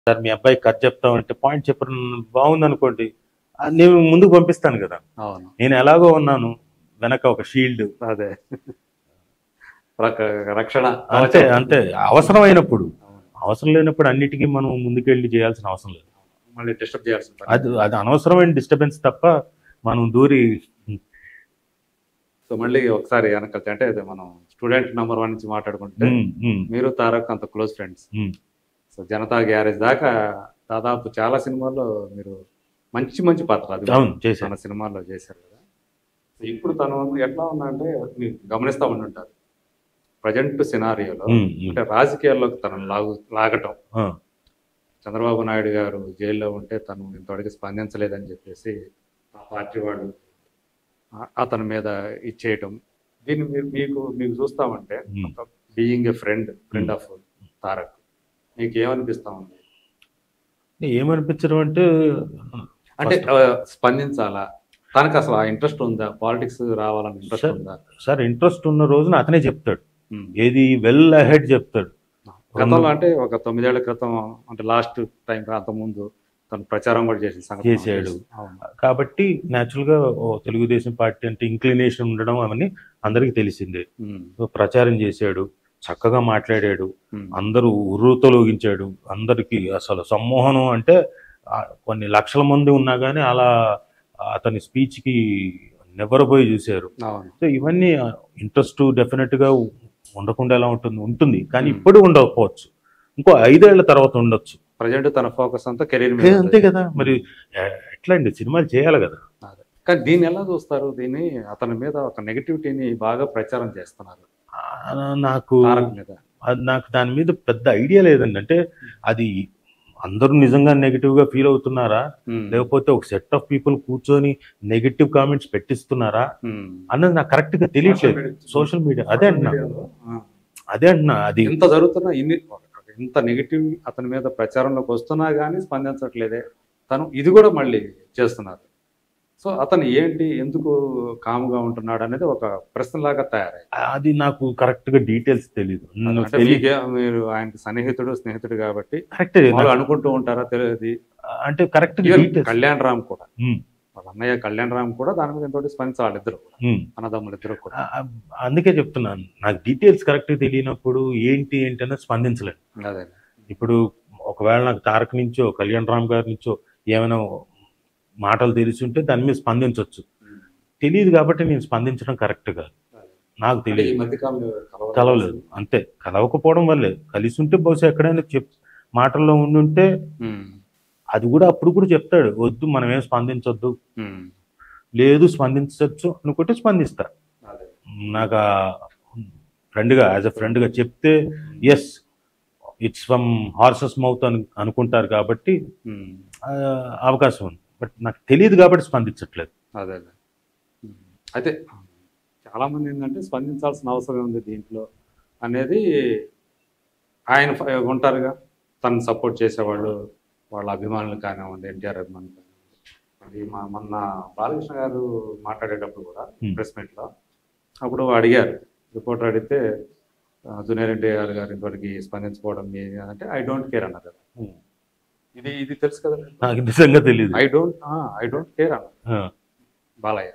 Sir మీ అబ్బాయి కథ చెప్తామంటే పాయింట్ చెప్పడం బాగుంది అనుకోండి ఆ, నేను ముందుకు పంపిస్తాను కదా అవును నేను ఎలాగో ఉన్నాను వెనక ఒక షీల్డ్ అదే రక- రక్షణ అంతే అంతే అవసరమైనప్పుడు అవసరం లేనప్పుడు అన్నిటికీ మనం ముందుకెళ్ళి చేయాల్సిన అవసరం లేదు మళ్ళీ డిస్టర్బ్ చేయాల్సి ఉంటుంది అది అది అనవసరమైన డిస్టర్బెన్స్ తప్ప మనం దూరి సో మళ్ళీ ఒకసారి వెనక అంటే అదే మనం స్టూడెంట్ నెంబర్ వన్ నుంచి మాట్లాడుకుంటే ఉమ్, ఉమ్, మీరు తారక్ అంత close friends um. So Janatha garage దాకా దాదాపు చాలా సినిమాల్లో మీరు మంచి మంచి పాత్ర అది అవును చేశాను తన సినిమాల్లో చేశారు కదా సో ఇప్పుడు తను ఎట్లా ఉందంటే మీరు గమనిస్తా ఉండి ఉంటారు ప్రజెంట్ సినారియోలో ఉమ్, ఉమ్. అంటే రాజకీయాల్లోకి తనను లాగు లాగటం ఆ, చంద్రబాబు నాయుడు గారు జైల్లో ఉంటే తను ఇంతవరకు స్పందించలేదని చెప్పేసి ఆ పార్టీ వాళ్ళు ఆ- అతని మీద ఇచ్చేయటం దీన్ని మీరు మీకు మీకు చూస్తామంటే um. Being a friend friend of Tarak మీకు ఏమనిపిస్తా ఉంది ఏమనిపించడం అంటే అంటే ఆ, స్పందించాలా తనకు అసలు ఆ ఇంట్రెస్ట్ ఉందా పాలిటిక్స్ రావాలని ఇంట్రెస్ట్ Sir. ఉందా సార్ ఇంట్రెస్ట్ ఉన్న రోజున అతనే చెప్తాడు ఉమ్. ఏది వెల్ అహెడ్ చెప్తాడు గతంలో అంటే ఒక తొమ్మిదేళ్ల క్రితం అంటే లాస్ట్ టైం అంత ముందు తను ప్రచారం కూడా చేసిన సంగతి మనకు చేశాడు. తెలుసు. అవును. కాబట్టి natural గా ఓ తెలుగుదేశం పార్టీ అంటే ఇంక్లినేషన్ ఉండడం అవన్నీ అందరికీ తెలిసిందే ఉమ్. సో ప్రచారం చేశాడు చక్కగా మాట్లాడాడు ఉమ్. అందరూ ఉర్రూతలోగించాడు అందరికి అసలు సమ్మోహనం అంటే ఆ, కొన్ని లక్షల మంది ఉన్నా కానీ అలా అతని స్పీచ్కి నివ్వరపోయి చూశారు అవును సో ఇవన్నీ ఇంట్రెస్ట్ డెఫినెట్గా ఉండకుండా ఎలా ఉంటుంది ఉంటుంది కానీ Hmm. ఇప్పుడు ఉండకపోవచ్చు ఇంకో ఐదేళ్ల తర్వాత ఉండొచ్చు ప్రజెంట్ తన ఫోకస్ అంతా కెరీర్ ఏ, మీద అంతే ఉంది. కదా మరి ఎ- ఎట్లా అండి సినిమాలు చేయాలి కదా అదే. కానీ దీన్ని ఎలా చూస్తారు దీన్ని అతని మీద ఒక నెగటివిటీని బాగా ప్రచారం చేస్తున్నారు ఆ, నాకు తారక్ మీద అది నాకు దాని మీద పెద్ద ఐడియా లేదండి అంటే అది అందరూ నిజంగా నెగిటివ్ గా ఫీల్ అవుతున్నారా ఉమ్. లేకపోతే ఒక సెట్ ఆఫ్ పీపుల్ కూర్చొని నెగిటివ్ కామెంట్స్ పెట్టిస్తున్నారా ఉమ్. అన్నది నాకు కరెక్ట్ గా తెలియట్లేదు సోషల్ మీడియా అదే అంటున్నా ఆ. అదే అంటున్నా అది ఇంత జరుగుతున్నా ఇన్ని ఇంత నెగిటివ్ అతని మీద ప్రచారంలోకి వస్తున్నా కానీ స్పందించట్లేదే తను ఇది కూడా మళ్ళీ చేస్తున్నారు సో అతను ఏంటి ఎందుకు కాముగా ఉంటున్నాడు అనేది ఒక ప్రశ్నలాగా తయారై అది నాకు కరెక్ట్ గా డీటెయిల్స్ తెలియదు అంటే మీకే మీరు ఆయనకి సన్నిహితుడు స్నేహితుడు కాబట్టి కరెక్ట్ వాళ్ళు అనుకుంటూ ఉంటారా తెలియదు అంటే correct even details Kalyan Ram కూడా వాళ్ళ అన్నయ్య కళ్యాణ్ రామ్ కూడా దాని మీద ఎంతో స్పందించాలి వాళ్ళిద్దరు అన్నదమ్ములు ఇద్దరు కూడా అందుకే చెప్తున్నాను నాకు డీటెయిల్స్ కరెక్ట్ తెలియనప్పుడు ఏంటి ఏంటి అనేది స్పందించలేదు అదే ఇప్పుడు ఒకవేళ నాకు తారక్ నుంచో కళ్యాణ్ రామ్ గారి నుంచో ఏమైనా మాటలు తెలిసి ఉంటే దాని మీద స్పందించవచ్చు తెలియదు కాబట్టి నేను స్పందించడం కరెక్ట్ కాదు నాకు అంటే ఈ తెలియదు మధ్య కాలంలో కలవడం కలవలేదు అంతే కలవకపోవడం వల్లే కలిసి ఉంటే బహుశా ఎక్కడైనా చెప్ మాటల్లో ఉండి ఉంటే ఉమ్, అది అది కూడా అప్పుడు కూడా చెప్తాడు వద్దు మనం ఏం స్పందించొద్దు ఉమ్, లేదు స్పందించవచ్చు అనుకుంటే స్పందిస్తా అదే నాకు ఫ్రెండ్గా యాజ్ అ ఫ్రెండ్గా చెప్తే yes it's from horse's mouth అని అనుకుంటారు కాబట్టి ఉమ్, ఆ, అవకాశం ఉంది బట్ నాకు తెలియదు కాబట్టి స్పందించట్లేదు అదే అదే ఉమ్. అయితే చాలా మంది ఏంటంటే స్పందించాల్సిన అవసరం ఉంది దీంట్లో అనేది ఆయన ఫ- ఉంటారుగా తను సపోర్ట్ చేసేవాళ్ళు వాళ్ళ అభిమానులు కానివ్వండి ఎన్టీఆర్ అభిమానులు కానివ్వండి అది మా మొన్న బాలకృష్ణ గారు మాట్లాడేటప్పుడు కూడా Hmm. ప్రెస్ మీట్లో అప్పుడు అడిగారు రిపోర్టర్ అడిగితే ఆ, జూనియర్ ఎన్టీఆర్ గారు ఇంతవరకు స్పందించుకోవడం మీ అంటే ఐ డోంట్ కేర్ అన్నారు కదా. ఇది ఇది తెలుసు కదా నాకు నిజంగా తెలియదు I don't I don't care అన్నారు బాలయ్య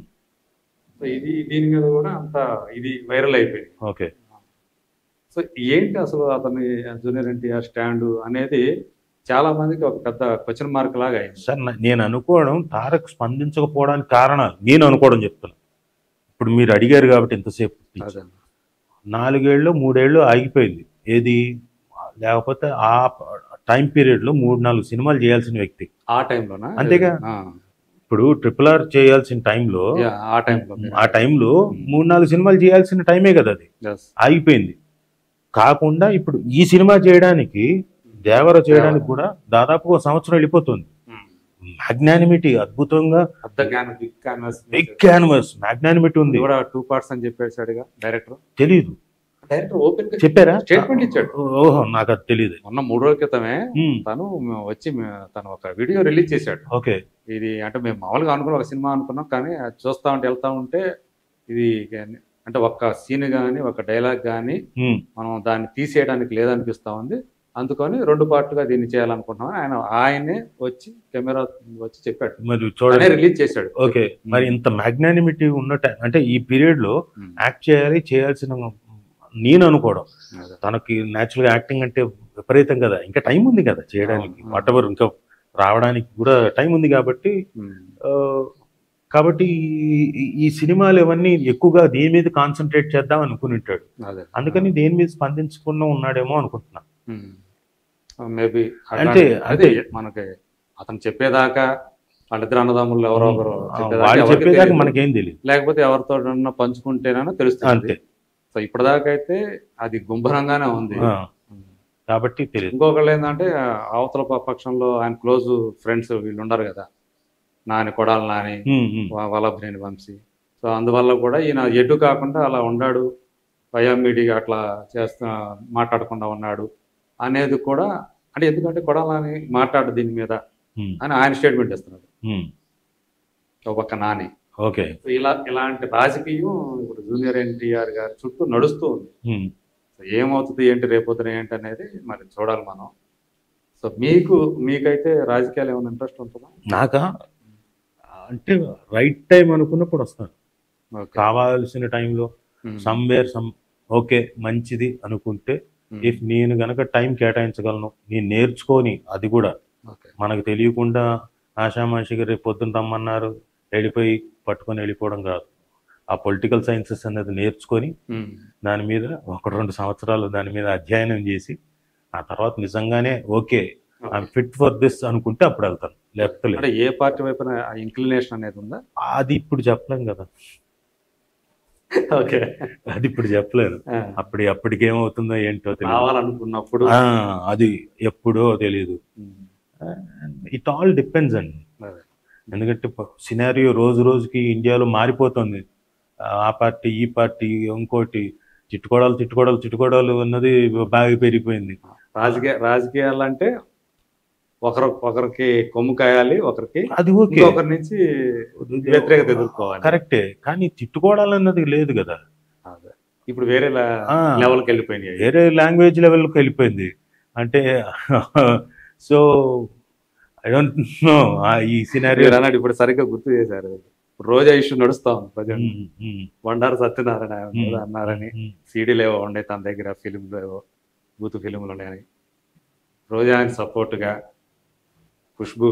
సో ఇది దీని మీద కూడా అంత ఇది వైరల్ అయిపోయింది ఓకే సో ఏంటి అసలు అతని జూనియర్ ఎన్టీఆర్ స్టాండ్ అనేది చాలా మందికి ఒక పెద్ద క్వశ్చన్ మార్క్ లాగా అయింది సార్ నా- నేను అనుకోవడం తారక్ స్పందించకపోవడానికి కారణాలు నేను అనుకోవడం చెప్తాను ఇప్పుడు మీరు అడిగారు కాబట్టి ఎంతసేపు అదే నాలుగేళ్ళు మూడేళ్ళు ఆగిపోయింది ఏది లేకపోతే ఆ టైం పీరియడ్లో మూడు నాలుగు సినిమాలు చేయాల్సిన వ్యక్తి ఆ టైంలోనా అంతేగా. ఆ, ఇప్పుడు ట్రిపుల్ ఆర్ చేయాల్సిన టైంలో yeah, ఆ టైంలో ఆ టైంలో మూడు నాలుగు సినిమాలు చేయాల్సిన టైమే కదా అది Yes. ఆగిపోయింది కాకుండా ఇప్పుడు ఈ సినిమా చేయడానికి దేవర చేయడానికి కూడా దాదాపు ఒక సంవత్సరం వెళ్ళిపోతుంది Hmm. మ్యాగ్నానిమిటీ అద్భుతంగా పెద్ద జ్ఞానం big canvas big canvas magnanimity ఉంది కూడా టూ పార్ట్స్ అని చెప్పేసాడుగా డైరెక్టర్ తెలీదు డైరెక్టర్ ఓపెన్ చెప్పారా స్టేట్మెంట్ ఇచ్చాడు ఓహో నాకు అది తెలియదు మొన్న మూడు రోజుల క్రితమే తను వచ్చి మే- తను ఒక వీడియో రిలీజ్ చేశాడు ఓకే ఇది అంటే మేము మామూలుగా అనుకున్న ఒక సినిమా అనుకున్నాం కానీ అది చూస్తా ఉంటే వెళ్తా ఉంటే ఇది అంటే ఒక సీన్ కానీ ఒక డైలాగ్ కానీ మనం దాన్ని తీసేయడానికి లేదనిపిస్తా ఉంది అందుకని రెండు పార్ట్లుగా దీన్ని చేయాలనుకుంటున్నామని ఆయన ఆయనే వచ్చి కెమెరా వచ్చి చెప్పాడు మరి ఆయనే చూడండి రిలీజ్ చేశాడు ఓకే మరి ఇంత మ్యాగ్నానిమిటీ ఉన్న టైం అంటే ఈ పీరియడ్ లో ఉమ్. యాక్ట్ చేయాలి చేయాల్సిన నేను అనుకోవడం అదే. తనకి న్యాచురల్ గా యాక్టింగ్ అంటే విపరీతం కదా ఇంకా టైం ఉంది కదా చేయడానికి అవును. వాట్ ఎవర్ ఇంకా రావడానికి కూడా టైం ఉంది కాబట్టి ఉమ్. ఆ, కాబట్టి ఈ- ఈ- ఈ సినిమాలు ఇవన్నీ ఎక్కువగా దేని మీద కాన్సన్ట్రేట్ చేద్దాం అనుకుని ఉంటాడు అదే అందుకని దేని మీద స్పందించకుండా ఉన్నాడేమో అనుకుంటున్నా మేబీ అంటే అదే మనకి అతను చెప్పేదాకా వాళ్ళిద్దరు అన్నదమ్ములు ఎవరో ఒకరు ఆ, చెప్పేదాకా వాళ్ళు ఎవరికీ చెప్పేదాకా తెలియదు. మనకేం తెలియదు లేకపోతే ఎవరితో పంచుకుంటేనైనా తెలుస్తుంది అంతే సో ఇప్పటిదాకా అయితే అది గుంభరంగానే ఉంది ఆ, కాబట్టి తెలియదు ఇంకొకళ్ళు ఏంటంటే ఆ, అవతల ప- పక్షంలో ఆయన క్లోజ్ ఫ్రెండ్స్ వీళ్ళు ఉండరు కదా నాని కొడాలి నాని ఉమ్, ఉమ్, వా- వల్లభనేని వంశీ సో అందువల్ల కూడా ఈయన ఎటు కాకుండా అలా ఉన్నాడు బయోమీడియా అట్లా చేస్తా మాట్లాడకుండా ఉన్నాడు అనేది కూడా అంటే ఎందుకంటే కొడాలని మాట్లాడు దీని మీద ఉమ్, అని ఆయన స్టేట్మెంట్ ఇస్తున్నాడు ఉమ్. ఒక పక్క నాని ఓకే సో ఇలా ఇలాంటి రాజకీయం ఇప్పుడు జూనియర్ ఎన్టీఆర్ గారి చుట్టూ నడుస్తూ ఉంది ఉమ్. సో ఏమవుతుంది ఏంటి రేపొద్దున ఏంటి అనేది మరి చూడాలి మనం సో మీకు మీకైతే రాజకీయాలు ఏమైనా ఇంట్రెస్ట్ ఉంటుందా నాకా అంటే రైట్ టైం అనుకున్నప్పుడు వస్తాను ఓకే కావాల్సిన టైంలో ఉమ్. సమ్వేర్ సమ్ ఓకే మంచిది అనుకుంటే ఉమ్. ఇఫ్ నేను గనక టైం కేటాయించగలను నేను నేర్చుకొని అది కూడా ఓకే మనకు తెలియకుండా ఆషామాషిగా రేపు పొద్దున్న రమ్మన్నారు వెళ్ళిపోయి పట్టుకొని వెళ్ళిపోవడం కాదు ఆ పొలిటికల్ సైన్సెస్ అనేది నేర్చుకొని ఉమ్. దాని మీద ఒక రెండు సంవత్సరాలు దాని మీద అధ్యయనం చేసి ఆ తర్వాత నిజంగానే okay I'm fit for this అనుకుంటే అప్పుడు వెళ్తాను లేకపోతే లేదు అంటే ఏ పార్టీ వైపున ఇంక్లినేషన్ అనేది ఉందా అది ఇప్పుడు చెప్పలేం కదా ఓకే అది ఇప్పుడు చెప్పలేను అప్పుడు అప్పటికి ఏమవుతుందో ఏంటో తెలియదు కావాలనుకున్నప్పుడు ఆ, అది ఎప్పుడో తెలియదు ఉమ్. ఇట్ ఆల్ డిపెండ్స్ అండి అదే. ఎందుకంటే సినారియో రోజు రోజుకి ఇండియాలో మారిపోతుంది ఆ పార్టీ ఈ పార్టీ ఇంకోటి తిట్టుకోవడాలు తిట్టుకోవడాలు తిట్టుకోవడాలు అన్నది బాగా పెరిగిపోయింది రాజకీయ రాజకీయాలు అంటే ఒకరు ఒకరికి కొమ్ము కాయాలి ఒకరికి అది ఓకే ఇంకొకరి నుంచి వ్యతిరేకత ఎదుర్కోవాలి కరెక్టే కానీ తిట్టుకోవడాలు అన్నది లేదు కదా అదే. ఇప్పుడు వేరే ఆ. లెవెల్కి వెళ్ళిపోయినాయి వేరే లాంగ్వేజ్ లెవెల్కి వెళ్ళిపోయింది అంటే సో ఐ డోంట్ నో ఈ సినారియో మీరు అన్నట్టు ఇప్పుడు సరిగ్గా గుర్తు చేశారు ఇప్పుడు రోజా ఇష్యూ నడుస్తా ఉంది ప్రజెంట్ బండారు సత్యనారాయణ ఆయన ఏదో అన్నారని సీడీలు ఏవో ఉండే తన దగ్గర ఫిలింలు ఏవో బూత్ ఫిలింలు ఉన్నాయని రోజా ఆయన సపోర్ట్గా ఖుష్బు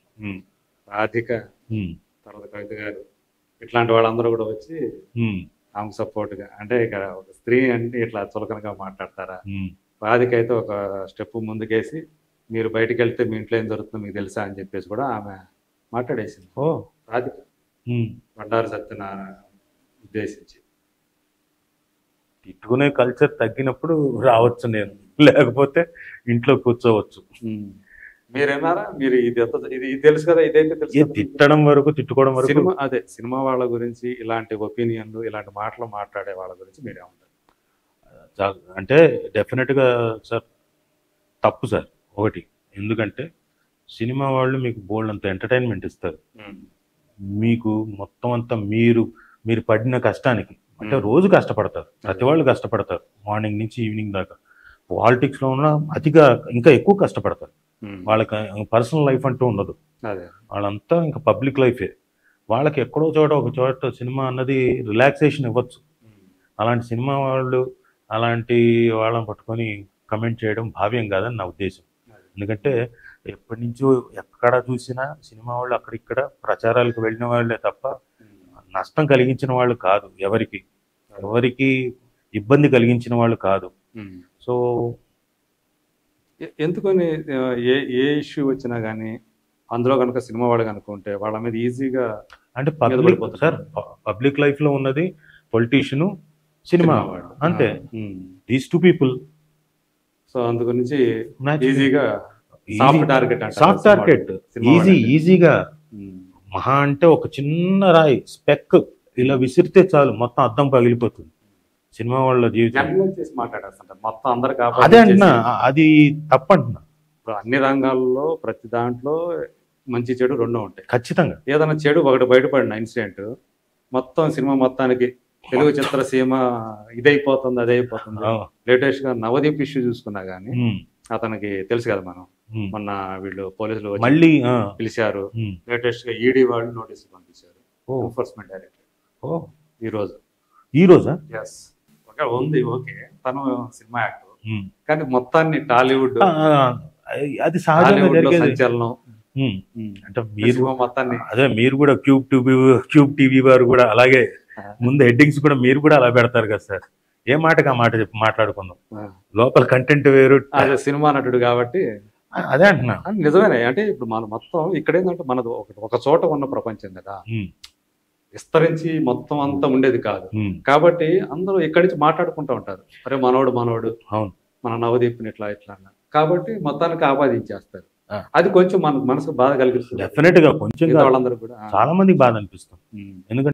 రాధిక తర్వాత కవిత గారు ఇట్లాంటి వాళ్ళందరూ కూడా వచ్చి ఆమెకు సపోర్ట్గా అంటే ఇక ఒక స్త్రీ అంటే ఇట్లా చులకనగా మాట్లాడతారా రాధిక అయితే ఒక స్టెప్ ముందుకేసి మీరు బయటికి వెళ్తే మీ ఇంట్లో ఏం జరుగుతుందో మీకు తెలుసా అని చెప్పేసి కూడా ఆమె మాట్లాడేసింది ఓ రాధిక బండారు సత్యనారాయణ ఉద్దేశించి తిట్టుకునే కల్చర్ తగ్గినప్పుడు రావచ్చు నేను లేకపోతే ఇంట్లో కూర్చోవచ్చు మీరేనారా మీరు ఇది ఎంత ఇది ఇది తెలుసు కదా ఇదైతే తెలుసు ఏ కదా? తిట్టడం వరకు తిట్టుకోవడం వరకు సినిమా అదే సినిమా వాళ్ళ గురించి ఇలాంటి ఒపీనియన్లు ఇలాంటి మాటలు మాట్లాడే వాళ్ళ గురించి మీరేమంటారు చా- అంటే డెఫినెట్ గా సార్ తప్పు సార్ ఒకటి ఎందుకంటే సినిమా వాళ్ళు మీకు బోల్డ్ అంత ఎంటర్టైన్మెంట్ ఇస్తారు మీకు మొత్తం అంతా మీరు మీరు పడిన కష్టానికి అంటే Hmm. రోజు కష్టపడతారు ప్రతి వాళ్ళు కష్టపడతారు మార్నింగ్ నుంచి ఈవినింగ్ దాకా పాలిటిక్స్ లో ఉన్న అతిగా ఇంకా ఎక్కువ కష్టపడతారు వాళ్ళకి పర్సనల్ లైఫ్ అంటూ ఉండదు అదే వాళ్ళంతా ఇంకా పబ్లిక్ లైఫే వాళ్ళకి ఎక్కడో చోట ఒక చోట సినిమా అన్నది రిలాక్సేషన్ ఇవ్వచ్చు అలాంటి సినిమా వాళ్ళు అలాంటి వాళ్ళని పట్టుకొని కమెంట్ చేయడం భావ్యం కాదని నా ఉద్దేశం ఎందుకంటే ఎప్పటి నుంచో ఎక్కడ చూసినా సినిమా వాళ్ళు అక్కడిక్కడ ప్రచారాలకు వెళ్ళిన వాళ్ళే తప్ప నష్టం కలిగించిన వాళ్ళు కాదు ఎవరికి ఎవరికి ఇబ్బంది కలిగించిన వాళ్ళు కాదు సో ఎ- ఎందుకని ఆ, ఏ ఏ ఇష్యూ వచ్చినా కానీ అందులో కనుక సినిమా వాళ్ళు కనుకుంటే వాళ్ళ మీద ఈజీగా అంటే పబ్లిక్ పడిపోతున్నారు. సార్ పబ్లిక్ లైఫ్ లో ఉన్నది పొలిటీషియన్ సినిమా వాళ్ళు. అంతే ఉమ్. దీస్ టూ పీపుల్ సో అందు గురించి ఈజీగా Easy. సాఫ్ట్ టార్గెట్ అంటారు సాఫ్ట్ సినిమా టార్గెట్ వాళ్ళు. సినిమా ఈజీ వాళ్ళకి. ఈజీగా ఉమ్. మహా అంటే ఒక చిన్న రాయి స్పెక్ ఇలా విసిరితే చాలు మొత్తం అద్దం పగిలిపోతుంది సినిమా వాళ్ళ జీవితం జనరలైజ్ చేసి మాట్లాడేస్తుంటారు మొత్తం అందరికి అదే అంటున్నా అది తప్పంటున్నా ఇప్పుడు అన్ని రంగాల్లో ప్రతి దాంట్లో మంచి చెడు రెండో ఉంటాయి ఖచ్చితంగా ఏదైనా చెడు ఒకటి బయటపడిన ఇన్సిడెంట్ మొత్తం సినిమా మొత్తానికి తెలుగు చిత్రసీమ ఇదైపోతుంది అదైపోతుంది ఆ, లేటెస్ట్ గా నవదీప్ ఇష్యూ చూసుకున్నా గానీ ఉమ్, అతనికి తెలుసు కదా మనం ఉమ్. మొన్న వీళ్ళు పోలీసులు వచ్చి మళ్ళీ ఆ, పిలిచారు ఉమ్. లేటెస్ట్ గా ఈడీ వాళ్ళు నోటీస్ పంపించారు ఓ ఎన్ఫోర్స్మెంట్ డైరెక్టర్ ఓ ఈ రోజు ఈ రోజా ఎస్ ఒక ఉంది ఓకే తను సినిమా యాక్టర్ ఉమ్. కానీ మొత్తాన్ని టాలీవుడ్ ఆ, ఆ, అది సహజంగా టాలీవుడ్ లో జరిగేది సంచలనం ఉమ్. అంటే మీరు సినిమా మొత్తాన్ని అదే మీరు కూడా క్యూబ్ టీవీ క్యూబ్ టీవీ వారు కూడా అలాగే ముందు హెడ్డింగ్స్ కూడా మీరు కూడా అలా పెడతారు కదా సార్ ఏ మాటగా మాట చెప్పి మాట్లాడుకుందాం ఆ, లోపల కంటెంట్ వేరు అదే సినిమా నటుడు కాబట్టి అదే అంటున్నా అని నిజమేనే అంటే ఇప్పుడు మన మొత్తం ఇక్కడ ఏంటంటే మనది ఒక ఒక చోట ఉన్న ప్రపంచం కదా ఉమ్, విస్తరించి మొత్తం అంతా ఉండేది కాదు ఉమ్, కాబట్టి అందరూ ఇక్కడి నుంచి మాట్లాడుకుంటూ ఉంటారు అరే మనోడు మనోడు అవును మన నవదీప్ని ఇట్లా ఇట్లా అన్నారు కాబట్టి మొత్తానికి ఆపాదించేస్తారు ఆ. అది కొంచెం మన మనసుకు బాధ కలిగిస్తుంది డెఫినెట్ గా కొంచెం మిగతా కాదు. వాళ్ళందరూ కూడా ఆ, చాలా మందికి బాధ అనిపిస్తుంది ఉమ్. ఎందుకంటే